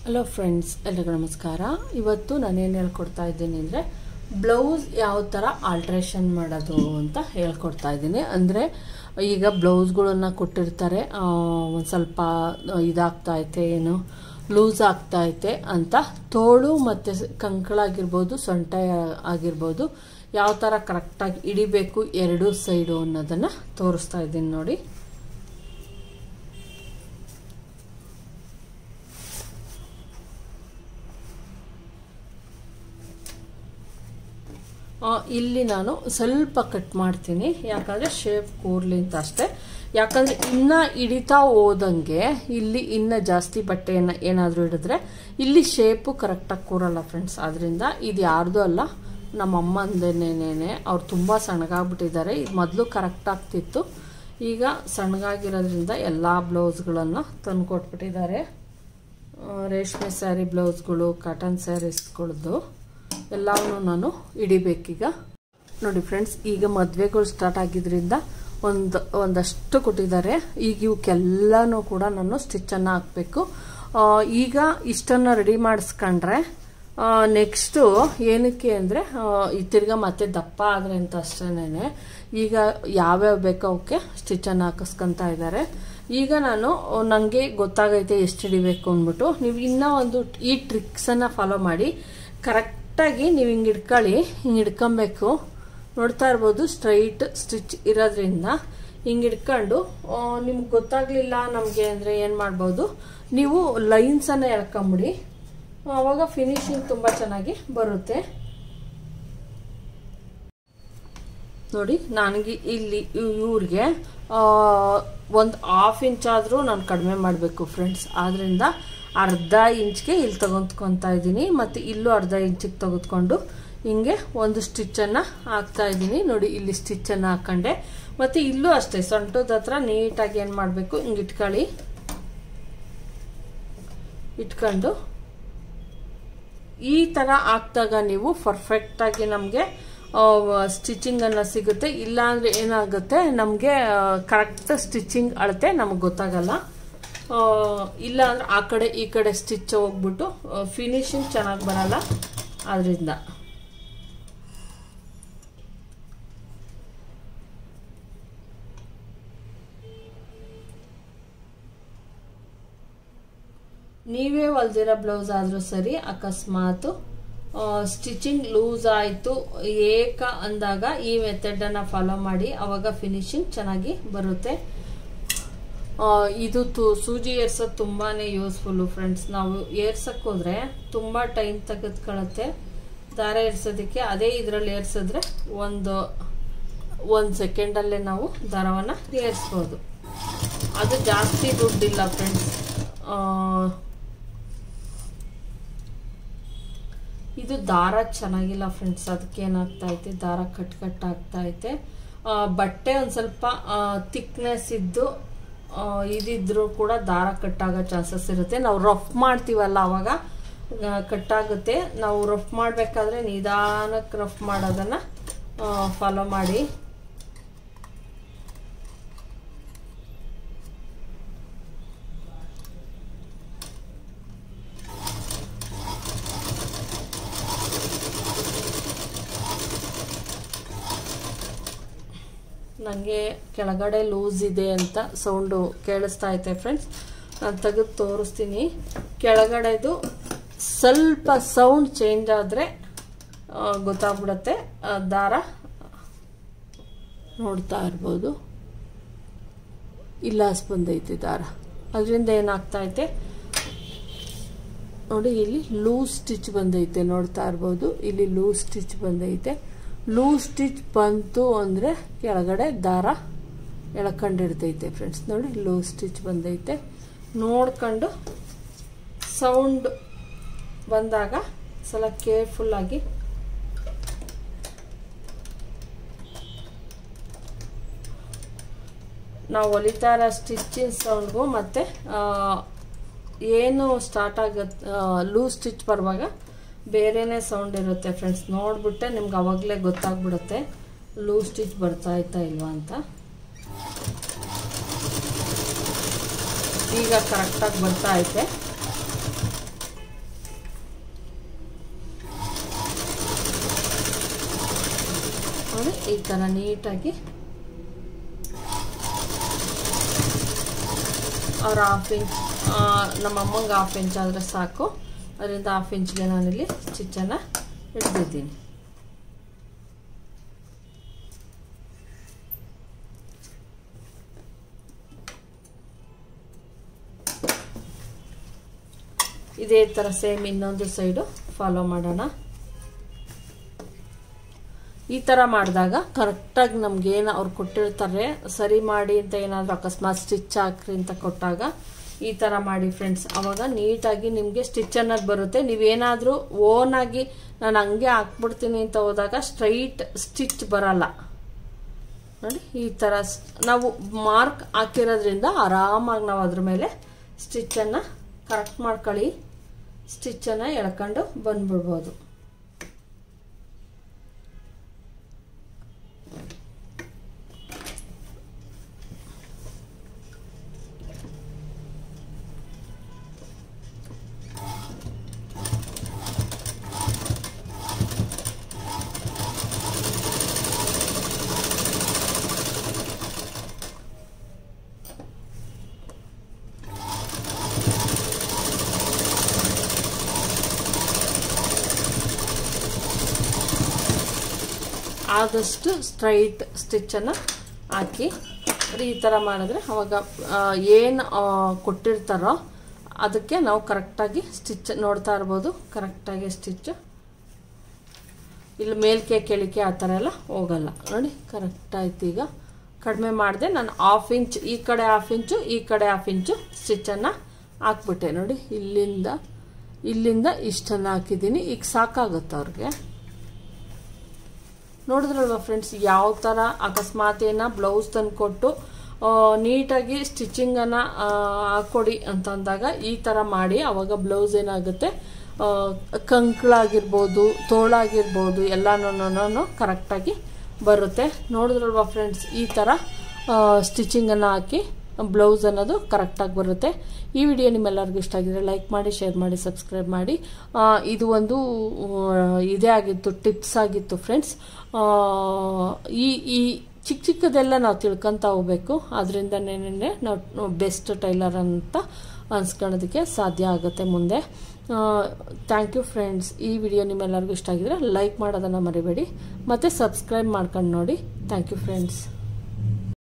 hello friends ಎಲ್ರಿಗೂ ನಮಸ್ಕಾರ ಇವತ್ತು ನಾನೇನು ಹೇಳ್ಕೊಡ್ತಾ ಇದ್ದೀನಿ ಅಂದರೆ ಬ್ಲೌಸ್ ಯಾವ ಥರ ಆಲ್ಟ್ರೇಷನ್ ಮಾಡೋದು ಅಂತ ಹೇಳ್ಕೊಡ್ತಾ ಇದ್ದೀನಿ ಅಂದರೆ ಈಗ ಬ್ಲೌಸ್ಗಳನ್ನ ಕೊಟ್ಟಿರ್ತಾರೆ ಒಂದು ಸ್ವಲ್ಪ ಇದಾಗ್ತಾ ಐತೆ ಏನು ಲೂಸ್ ಆಗ್ತಾ ಐತೆ ಅಂತ ತೋಳು ಮತ್ತು ಕಂಕಳಾಗಿರ್ಬೋದು ಸೊಂಟ ಆಗಿರ್ಬೋದು ಯಾವ ಥರ ಕರೆಕ್ಟಾಗಿ ಹಿಡಿಬೇಕು ಎರಡೂ ಸೈಡು ಅನ್ನೋದನ್ನು ತೋರಿಸ್ತಾ ಇದ್ದೀನಿ ನೋಡಿ ಇಲ್ಲಿ ನಾನು ಸ್ವಲ್ಪ ಕಟ್ ಮಾಡ್ತೀನಿ ಯಾಕಂದರೆ ಶೇಪ್ ಕೂರ್ಲಿ ಅಂತ ಅಷ್ಟೇ ಯಾಕಂದರೆ ಇನ್ನು ಹಿಡಿತಾ ಹೋದಂಗೆ ಇಲ್ಲಿ ಇನ್ನು ಜಾಸ್ತಿ ಬಟ್ಟೆಯನ್ನು ಏನಾದರೂ ಹಿಡಿದ್ರೆ ಇಲ್ಲಿ ಶೇಪು ಕರೆಕ್ಟಾಗಿ ಕೂರಲ್ಲ ಫ್ರೆಂಡ್ಸ್ ಅದರಿಂದ ಇದು ಯಾರ್ದು ಅಲ್ಲ ನಮ್ಮ ಅಮ್ಮಂದೇನೇನೆ ಅವ್ರು ತುಂಬ ಸಣ್ಣಗಾಗ್ಬಿಟ್ಟಿದ್ದಾರೆ ಇದು ಮೊದಲು ಕರೆಕ್ಟ್ ಆಗ್ತಿತ್ತು ಈಗ ಸಣ್ಣಗಾಗಿರೋದ್ರಿಂದ ಎಲ್ಲ ಬ್ಲೌಸ್ಗಳನ್ನು ತಂದು ಕೊಟ್ಬಿಟ್ಟಿದ್ದಾರೆ ರೇಷ್ಮೆ ಸ್ಯಾರಿ ಬ್ಲೌಸ್ಗಳು ಕಾಟನ್ ಸ್ಯಾರೀಸ್ಗಳದ್ದು ಎಲ್ಲವನ್ನೂ ನಾನು ಹಿಡಿಬೇಕೀಗ ನೋಡಿ ಫ್ರೆಂಡ್ಸ್ ಈಗ ಮದುವೆಗಳು ಸ್ಟಾರ್ಟ್ ಆಗಿದ್ರಿಂದ ಒಂದು ಒಂದಷ್ಟು ಕೊಟ್ಟಿದ್ದಾರೆ ಈಗ ಇವಕ್ಕೆಲ್ಲನೂ ಕೂಡ ನಾನು ಸ್ಟಿಚ್ಚನ್ನು ಹಾಕಬೇಕು ಈಗ ಇಷ್ಟನ್ನು ರೆಡಿ ಮಾಡಿಸ್ಕೊಂಡ್ರೆ ನೆಕ್ಸ್ಟು ಏನಕ್ಕೆ ಅಂದರೆ ತಿರ್ಗಾ ಮತ್ತೆ ದಪ್ಪ ಆದರೆ ಅಂತ ಅಷ್ಟೇನೆ ಈಗ ಯಾವ್ಯಾವ ಬೇಕೋ ಅವಕ್ಕೆ ಸ್ಟಿಚ್ಚನ್ನು ಹಾಕಿಸ್ಕೊತಾ ಇದ್ದಾರೆ ಈಗ ನಾನು ನನಗೆ ಗೊತ್ತಾಗೈತೆ ಎಷ್ಟು ಹಿಡಿಬೇಕು ಅಂದ್ಬಿಟ್ಟು ನೀವು ಇನ್ನೂ ಒಂದು ಈ ಟ್ರಿಕ್ಸನ್ನು ಫಾಲೋ ಮಾಡಿ ಕರೆಕ್ಟಾಗಿ ನೀವು ಹಿಂಗೆ ಹಿಡ್ಕೊಳ್ಳಿ ಹಿಂಗೆ ಹಿಡ್ಕೊಬೇಕು ನೋಡ್ತಾ ಇರ್ಬೋದು ಸ್ಟ್ರೈಟ್ ಸ್ಟಿಚ್ ಇರೋದ್ರಿಂದ ಹಿಂಗೆ ಹಿಡ್ಕೊಂಡು ನಿಮ್ಗೆ ಗೊತ್ತಾಗಲಿಲ್ಲ ನಮಗೆ ಅಂದರೆ ಏನು ಮಾಡ್ಬೋದು ನೀವು ಲೈನ್ಸನ್ನು ಎಳ್ಕೊಂಬಿಡಿ ಆವಾಗ ಫಿನಿಶಿಂಗ್ ತುಂಬ ಚೆನ್ನಾಗಿ ಬರುತ್ತೆ ನೋಡಿ ನನಗೆ ಇಲ್ಲಿ ಇವ್ರಿಗೆ ಒಂದು ಹಾಫ್ ಇಂಚ್ ಆದರೂ ನಾನು ಕಡಿಮೆ ಮಾಡಬೇಕು ಫ್ರೆಂಡ್ಸ್ ಆದ್ದರಿಂದ ಅರ್ಧ ಇಂಚ್ಗೆ ಇಲ್ಲಿ ತೆಗೆದುಕೊತಾ ಇದ್ದೀನಿ ಮತ್ತು ಇಲ್ಲೂ ಅರ್ಧ ಇಂಚಿಗೆ ತೆಗೆದುಕೊಂಡು ಹಿಂಗೆ ಒಂದು ಸ್ಟಿಚ್ಚನ್ನು ಹಾಕ್ತಾ ಇದ್ದೀನಿ ನೋಡಿ ಇಲ್ಲಿ ಸ್ಟಿಚ್ಚನ್ನು ಹಾಕೊಂಡೆ ಮತ್ತು ಇಲ್ಲೂ ಅಷ್ಟೇ ಸೊಂಟದ ಹತ್ರ ನೀಟಾಗಿ ಏನು ಮಾಡಬೇಕು ಹಿಂಗೆ ಇಟ್ಕೊಳ್ಳಿ ಇಟ್ಕೊಂಡು ಈ ಥರ ಹಾಕ್ದಾಗ ನೀವು ಪರ್ಫೆಕ್ಟಾಗಿ ನಮಗೆ ಸ್ಟಿಚಿಂಗನ್ನು ಸಿಗುತ್ತೆ ಇಲ್ಲಾಂದರೆ ಏನಾಗುತ್ತೆ ನಮಗೆ ಕರೆಕ್ಟ್ ಸ್ಟಿಚಿಂಗ್ ಅಳತೆ ನಮಗೆ ಗೊತ್ತಾಗಲ್ಲ ಇಲ್ಲ ಅಂದ್ರೆ ಆ ಕಡೆ ಈ ಕಡೆ ಸ್ಟಿಚ್ ಹೋಗ್ಬಿಟ್ಟು ಫಿನಿಶಿಂಗ್ ಚೆನ್ನಾಗಿ ಬರಲ್ಲ ಅದರಿಂದ ನೀವೇ ಹೊಲ್ದಿರೋ ಬ್ಲೌಸ್ ಆದರೂ ಸರಿ ಅಕಸ್ಮಾತು ಸ್ಟಿಚಿಂಗ್ ಲೂಸ್ ಆಯಿತು ಏಕ ಅಂದಾಗ ಈ ಮೆಥಡನ್ನು ಫಾಲೋ ಮಾಡಿ ಅವಾಗ ಫಿನಿಶಿಂಗ್ ಚೆನ್ನಾಗಿ ಬರುತ್ತೆ ಇದು ತು ಸೂಜಿ ಏರ್ಸೋದು ತುಂಬಾ ಯೂಸ್ಫುಲ್ಲು ಫ್ರೆಂಡ್ಸ್ ನಾವು ಏರ್ಸಕ್ಕೆ ಹೋದ್ರೆ ತುಂಬ ಟೈಮ್ ತೆಗೆದುಕೊಳ್ಳುತ್ತೆ ದಾರ ಏರ್ಸೋದಕ್ಕೆ ಅದೇ ಇದರಲ್ಲಿ ಏರ್ಸಿದ್ರೆ ಒಂದು ಒಂದು ಸೆಕೆಂಡಲ್ಲೇ ನಾವು ದಾರವನ್ನು ಏರ್ಸ್ಬೋದು ಅದು ಜಾಸ್ತಿ ದುಡ್ಡಿಲ್ಲ ಫ್ರೆಂಡ್ಸ್ ಇದು ದಾರ ಚೆನ್ನಾಗಿಲ್ಲ ಫ್ರೆಂಡ್ಸ್ ಅದಕ್ಕೆ ಏನಾಗ್ತಾ ಐತೆ ದಾರ ಕಟ್ ಕಟ್ ಆಗ್ತಾ ಐತೆ ಬಟ್ಟೆ ಒಂದು ಸ್ವಲ್ಪ ಥಿಕ್ನೆಸ್ ಇದ್ದು ಇದಿದ್ರೂ ಕೂಡ ದಾರ ಕಟ್ಟಾಗೋ ಚಾನ್ಸಸ್ ಇರುತ್ತೆ ನಾವು ರಫ್ ಮಾಡ್ತೀವಲ್ಲ ಅವಾಗ ಕಟ್ಟಾಗುತ್ತೆ ನಾವು ರಫ್ ಮಾಡಬೇಕಾದ್ರೆ ನಿಧಾನಕ್ಕೆ ರಫ್ ಮಾಡೋದನ್ನು ಫಾಲೋ ಮಾಡಿ ನನಗೆ ಕೆಳಗಡೆ ಲೂಸ್ ಇದೆ ಅಂತ ಸೌಂಡು ಕೇಳಿಸ್ತಾ ಐತೆ ಫ್ರೆಂಡ್ಸ್ ನಾನು ತೆಗೆದು ತೋರಿಸ್ತೀನಿ ಕೆಳಗಡೆದು ಸ್ವಲ್ಪ ಸೌಂಡ್ ಚೇಂಜ್ ಆದರೆ ಗೊತ್ತಾಗ್ಬಿಡುತ್ತೆ ದಾರ ನೋಡ್ತಾ ಇರ್ಬೋದು ಇಲ್ಲಾಸ್ ಬಂದೈತೆ ದಾರ ಅದರಿಂದ ಏನಾಗ್ತಾ ಐತೆ ನೋಡಿ ಇಲ್ಲಿ ಲೂಸ್ ಸ್ಟಿಚ್ ಬಂದೈತೆ ನೋಡ್ತಾ ಇರ್ಬೋದು ಇಲ್ಲಿ ಲೂಸ್ ಸ್ಟಿಚ್ ಬಂದೈತೆ ಲೂಸ್ ಸ್ಟಿಚ್ ಬಂತು ಅಂದರೆ ಕೆಳಗಡೆ ದಾರ ಎಳ್ಕೊಂಡಿರ್ತೈತೆ ಫ್ರೆಂಡ್ಸ್ ನೋಡಿ ಲೂಸ್ ಸ್ಟಿಚ್ ಬಂದೈತೆ ನೋಡ್ಕೊಂಡು ಸೌಂಡ್ ಬಂದಾಗ ಸಲ ಕೇರ್ಫುಲ್ಲಾಗಿ ನಾವು ಹೊಲಿತಾ ಇರೋ ಸ್ಟಿಚ್ಚಿನ ಸೌಂಡ್ಗೂ ಮತ್ತು ಏನು ಸ್ಟಾರ್ಟ್ ಆಗತ್ತೆ ಲೂಸ್ ಸ್ಟಿಚ್ ಬರುವಾಗ ಬೇರೆನೇ ಸೌಂಡ್ ಇರುತ್ತೆ ಫ್ರೆಂಡ್ಸ್ ನೋಡ್ಬಿಟ್ಟೆ ನಿಮ್ಗೆ ಅವಾಗಲೇ ಗೊತ್ತಾಗ್ಬಿಡುತ್ತೆ ಲೂಸ್ ಸ್ಟಿಚ್ ಬರ್ತಾ ಇತ್ತಾ ಇಲ್ವಾ ಅಂತ ಈಗ ಕರೆಕ್ಟಾಗಿ ಬರ್ತಾ ಐತೆ ನೋಡಿ ಈ ಥರ ನೀಟಾಗಿ ಅವ್ರ ಹಾಫ್ ಇಂಚ್ ನಮ್ಮ ಅಮ್ಮಂಗೆ ಹಾಫ್ ಇಂಚ್ ಆದರೆ ಸಾಕು ಅದರಿಂದ ಹಾಫ್ ಇಂಚ್ಗೆ ನಾನಿಲ್ಲಿ ಸ್ಟಿಚ್ಚನ್ನು ಹಿಡ್ದಿದ್ದೀನಿ ಇದೇ ಥರ ಸೇಮ್ ಇನ್ನೊಂದು ಸೈಡು ಫಾಲೋ ಮಾಡೋಣ ಈ ಥರ ಮಾಡಿದಾಗ ಕರೆಕ್ಟಾಗಿ ನಮ್ಗೇನು ಅವ್ರು ಕೊಟ್ಟಿರ್ತಾರೆ ಸರಿ ಮಾಡಿ ಅಂತ ಏನಾದರೂ ಅಕಸ್ಮಾತ್ ಸ್ಟಿಚ್ ಹಾಕ್ರಿ ಅಂತ ಕೊಟ್ಟಾಗ ಈ ಥರ ಮಾಡಿ ಫ್ರೆಂಡ್ಸ್ ಅವಾಗ ನೀಟಾಗಿ ನಿಮಗೆ ಸ್ಟಿಚ್ ಅನ್ನೋದು ಬರುತ್ತೆ ನೀವೇನಾದರೂ ಓನಾಗಿ ನಾನು ಹಂಗೆ ಹಾಕ್ಬಿಡ್ತೀನಿ ಅಂತ ಹೋದಾಗ ಸ್ಟ್ರೈಟ್ ಸ್ಟಿಚ್ ಬರಲ್ಲ ನೋಡಿ ಈ ಥರ ನಾವು ಮಾರ್ಕ್ ಹಾಕಿರೋದ್ರಿಂದ ಆರಾಮಾಗಿ ನಾವು ಅದ್ರ ಮೇಲೆ ಸ್ಟಿಚ್ಚನ್ನು ಕರೆಕ್ಟ್ ಮಾಡ್ಕೊಳ್ಳಿ ಸ್ಟಿಚ್ಚನ್ನು ಎಳ್ಕೊಂಡು ಬಂದ್ಬಿಡ್ಬೋದು ಆದಷ್ಟು ಸ್ಟ್ರೈಟ್ ಸ್ಟಿಚ್ಚನ್ನು ಹಾಕಿ ಈ ಥರ ಮಾಡಿದ್ರೆ ಅವಾಗ ಏನು ಕೊಟ್ಟಿರ್ತಾರೋ ಅದಕ್ಕೆ ನಾವು ಕರೆಕ್ಟಾಗಿ ಸ್ಟಿಚ್ ನೋಡ್ತಾ ಇರ್ಬೋದು ಕರೆಕ್ಟಾಗಿ ಸ್ಟಿಚ್ಚು ಇಲ್ಲಿ ಮೇಲ್ಕೆ ಕೆಳಿಕೆ ಆ ಥರ ಎಲ್ಲ ಹೋಗಲ್ಲ ನೋಡಿ ಕರೆಕ್ಟ್ ಆಯ್ತು ಈಗ ಕಡಿಮೆ ಮಾಡಿದೆ ನಾನು ಹಾಫ್ ಇಂಚ್ ಈ ಕಡೆ ಹಾಫ್ ಇಂಚು ಈ ಕಡೆ ಹಾಫ್ ಇಂಚು ಸ್ಟಿಚ್ಚನ್ನು ಹಾಕ್ಬಿಟ್ಟೆ ನೋಡಿ ಇಲ್ಲಿಂದ ಇಲ್ಲಿಂದ ಇಷ್ಟನ್ನು ಹಾಕಿದ್ದೀನಿ ಈಗ ಸಾಕಾಗುತ್ತೆ ಅವ್ರಿಗೆ ನೋಡಿದ್ರಲ್ವ ಫ್ರೆಂಡ್ಸ್ ಯಾವ ಥರ ಅಕಸ್ಮಾತ್ ಏನ ಬ್ಲೌಸ್ ತಂದು ಕೊಟ್ಟು ನೀಟಾಗಿ ಸ್ಟಿಚಿಂಗನ್ನು ಹಾಕ್ಕೊಡಿ ಅಂತ ಅಂದಾಗ ಈ ಥರ ಮಾಡಿ ಅವಾಗ ಬ್ಲೌಸ್ ಏನಾಗುತ್ತೆ ಕಂಕ್ಳಾಗಿರ್ಬೋದು ತೋಳಾಗಿರ್ಬೋದು ಎಲ್ಲನೂ ಕರೆಕ್ಟಾಗಿ ಬರುತ್ತೆ ನೋಡಿದ್ರಲ್ವ ಫ್ರೆಂಡ್ಸ್ ಈ ಥರ ಸ್ಟಿಚಿಂಗನ್ನು ಹಾಕಿ ಬ್ಲೌಸ್ ಅನ್ನೋದು ಕರೆಕ್ಟಾಗಿ ಬರುತ್ತೆ ಈ ವಿಡಿಯೋ ನಿಮ್ಮೆಲ್ಲರಿಗೂ ಇಷ್ಟ ಆಗಿದ್ರೆ ಲೈಕ್ ಮಾಡಿ ಶೇರ್ ಮಾಡಿ ಸಬ್ಸ್ಕ್ರೈಬ್ ಮಾಡಿ ಇದು ಒಂದು ಇದೇ ಆಗಿತ್ತು ಟಿಪ್ಸ್ ಆಗಿತ್ತು ಫ್ರೆಂಡ್ಸ್ ಈ ಈ ಚಿಕ್ಕ ಚಿಕ್ಕದೆಲ್ಲ ನಾವು ತಿಳ್ಕೊತಾ ಹೋಗ್ಬೇಕು ಅದರಿಂದನೇ ನಾವು ಬೆಸ್ಟ್ ಟೈಲರ್ ಅಂತ ಅನ್ಸ್ಕೊಳ್ಳೋದಕ್ಕೆ ಸಾಧ್ಯ ಆಗುತ್ತೆ ಮುಂದೆ ಥ್ಯಾಂಕ್ ಯು ಫ್ರೆಂಡ್ಸ್ ಈ ವಿಡಿಯೋ ನಿಮ್ಮೆಲ್ಲರಿಗೂ ಇಷ್ಟ ಆಗಿದ್ರೆ ಲೈಕ್ ಮಾಡೋದನ್ನು ಮರಿಬೇಡಿ ಮತ್ತು ಸಬ್ಸ್ಕ್ರೈಬ್ ಮಾಡ್ಕೊಂಡು ನೋಡಿ ಥ್ಯಾಂಕ್ ಯು ಫ್ರೆಂಡ್ಸ್